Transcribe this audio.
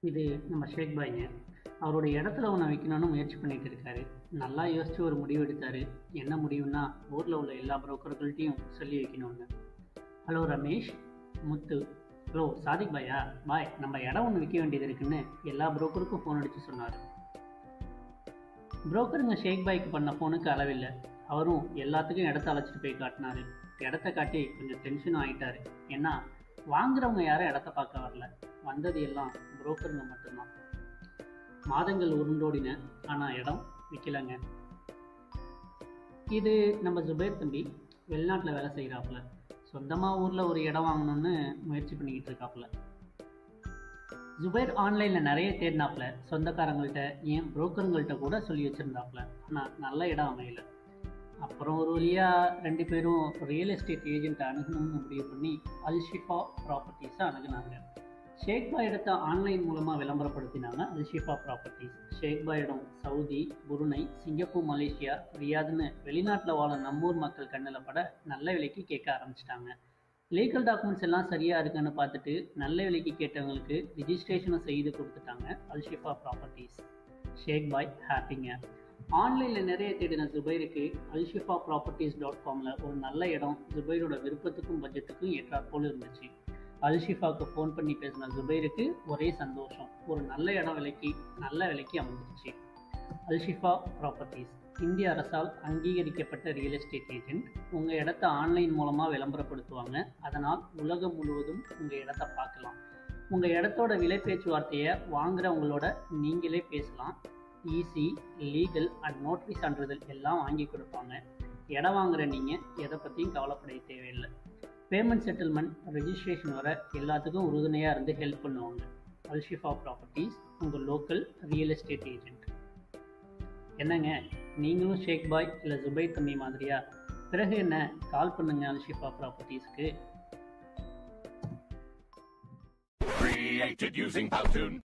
இது நம்ம ஷேக் பாய்ங்க அவருடைய இடத்துல ஒன்று வைக்கணும்னு முயற்சி பண்ணிட்டு இருக்காரு நல்லா யோசிச்சு ஒரு முடிவு எடுத்தாரு என்ன முடிவுன்னா ஊரில் உள்ள எல்லா புரோக்கர்கள்ட்டையும் சொல்லி வைக்கணும்னு ஹலோ ரமேஷ் முத்து ஹலோ சாதிக் பாயா பாய் நம்ம இடம் ஒன்று விற்க வேண்டியது இருக்குன்னு எல்லா புரோக்கருக்கும் ஃபோன் அடித்து சொன்னார் புரோக்கருங்க ஷேக் பாய்க்கு பண்ண ஃபோனுக்கு அளவில்லை அவரும் எல்லாத்துக்கும் இடத்த அழைச்சிட்டு போய் காட்டினாரு இடத்த காட்டி கொஞ்சம் டென்ஷன் ஆகிட்டாரு ஏன்னா வாங்குறவங்க யாரும் இடத்த பார்க்க வரல வந்தது எல்லாம் புரோக்கருங்க மட்டும்தான் மாதங்கள் உருண்டோடின ஆனால் இடம் விற்கலைங்க இது நம்ம ஜுபேர் தம்பி வெளிநாட்டில் வேலை செய்கிறாப்புல சொந்தமாக ஊரில் ஒரு இடம் வாங்கணும்னு முயற்சி பண்ணிக்கிட்டு இருக்காப்புல ஜுபைர் ஆன்லைனில் நிறைய தேடினாப்புல சொந்தக்காரங்கள்ட்ட ஏன் புரோக்கருங்கள்ட்ட கூட சொல்லி வச்சுருந்தாப்புல ஆனால் நல்ல இடம் அமையல அப்புறம் ஒரு வழியாக ரெண்டு பேரும் ரியல் எஸ்டேட் ஏஜென்ட்டை அணுகணும்னு முடிவு பண்ணி அல்ஷிஃபா ப்ராப்பர்ட்டிஸை அணுகுனாங்க ஷேக் பாய் இடத்த ஆன்லைன் மூலமாக விளம்பரப்படுத்தினாங்க அல்ஷிஃபா ப்ராப்பர்ட்டிஸ் ஷேக் பாய் இடம் சவுதி புருனை சிங்கப்பூர் மலேசியா ரியாதுன்னு வெளிநாட்டில் வாழும் நம்மூர் மக்கள் கண்ணில் பட நல்ல விலைக்கு கேட்க ஆரம்பிச்சிட்டாங்க லீகல் டாக்குமெண்ட்ஸ் எல்லாம் சரியாக இருக்குன்னு பார்த்துட்டு நல்ல விலைக்கு கேட்டவங்களுக்கு ரிஜிஸ்ட்ரேஷனும் செய்து கொடுத்துட்டாங்க அல்ஷிஃபா ப்ராப்பர்ட்டிஸ் ஷேக் பாய் ஹாப்பிங்க ஆன்லைனில் நிறைய தேடின ஜுபைருக்கு அல்ஷிஃபா ப்ராப்பர்ட்டிஸ் டாட் காமில் ஒரு நல்ல இடம் ஜுபைரோட விருப்பத்துக்கும் பட்ஜெட்டுக்கும் ஏற்றாற்போல் இருந்துச்சு அல்ஷிஃபாவுக்கு ஃபோன் பண்ணி பேசின ஜுபைருக்கு ஒரே சந்தோஷம் ஒரு நல்ல இடம் விலைக்கு நல்ல விலைக்கு அமைஞ்சிருச்சு அல்ஷிஃபா ப்ராப்பர்ட்டிஸ் இந்திய அரசால் அங்கீகரிக்கப்பட்ட ரியல் எஸ்டேட் ஏஜென்ட் உங்கள் இடத்த ஆன்லைன் மூலமாக விளம்பரப்படுத்துவாங்க அதனால் உலகம் முழுவதும் உங்கள் இடத்த பார்க்கலாம் உங்கள் இடத்தோட விலை பேச்சுவார்த்தையை வாங்குறவங்களோட நீங்களே பேசலாம் ஈஸி லீகல் அண்ட் நோட்டரி சான்றிதழ் எல்லாம் வாங்கி கொடுப்பாங்க இடம் வாங்குற நீங்கள் எதை பற்றியும் கவலைப்பட தேவையில்லை பேமெண்ட் செட்டில்மெண்ட் ரெஜிஸ்ட்ரேஷன் வர எல்லாத்துக்கும் உறுதுணையாக இருந்து ஹெல்ப் பண்ணுவாங்க அல்ஷிஃபா ப்ராப்பர்ட்டிஸ் உங்கள் லோக்கல் ரியல் எஸ்டேட் ஏஜென்ட் என்னங்க நீங்களும் ஷேக் பாய் இல்லை ஜுபைர் தம்பி மாதிரியா பிறகு என்ன கால் பண்ணுங்க அல்ஷிஃபா ப்ராப்பர்ட்டிஸ்க்கு Created using Powtoon.